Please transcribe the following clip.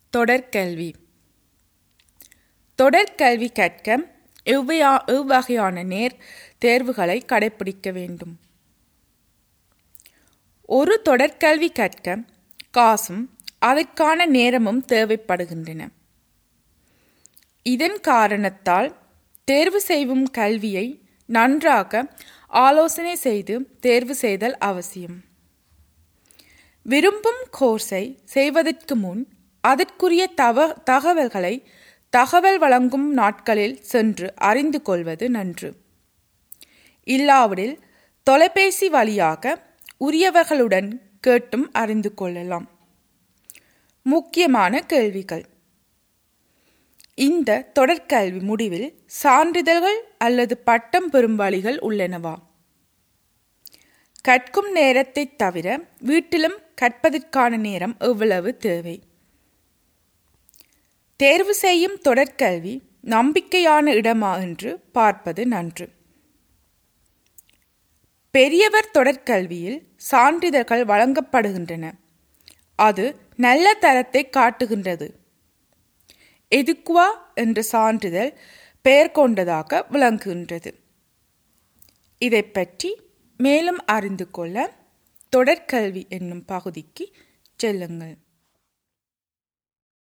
தொடர்கல்வி தொடர்கல்வி கற்க எவ்வையா எவ்வகையான நேர் தேர்வுகளை கடைப்பிடிக்க வேண்டும் ஒரு தொடர்கல்வி கற்க காசும் அதற்கான நேரமும் தேவைப்படுகின்றன இதன் காரணத்தால் தேர்வு செய்யும் கல்வியை நன்றாக ஆலோசனை செய்து தேர்வு செய்தல் அவசியம் விரும்பும் கோர்ஸை செய்வதற்கு முன் அதற்குரிய தவ தகவல்களை தகவல் வழங்கும் நாட்களில் சென்று அறிந்து கொள்வது நன்று இல்லாவிடில் தொலைபேசி வழியாக உரியவர்களுடன் கேட்டும் அறிந்து கொள்ளலாம் முக்கியமான கேள்விகள் இந்த தொடர்கல்வி முடிவில் சான்றிதழ்கள் அல்லது பட்டம் பெறும் வழிகள் உள்ளனவா கற்கும் நேரத்தை தவிர வீட்டிலும் கற்பதற்கான நேரம் எவ்வளவு தேவை தேர்வு செய்யும் தொடர்கல்வி நம்பிக்கையான இடமா என்று பார்ப்பது நன்று பெரியவர் தொடர்கல்வியில் சான்றிதழ்கள் வழங்கப்படுகின்றன அது நல்ல தரத்தை காட்டுகின்றது எதுக்குவா என்ற சான்றிதழ் பெயர் கொண்டதாக விளங்குகின்றது இதை பற்றி மேலும் அறிந்து கொள்ள தொடர்கல்வி என்னும் பகுதிக்கு செல்லுங்கள்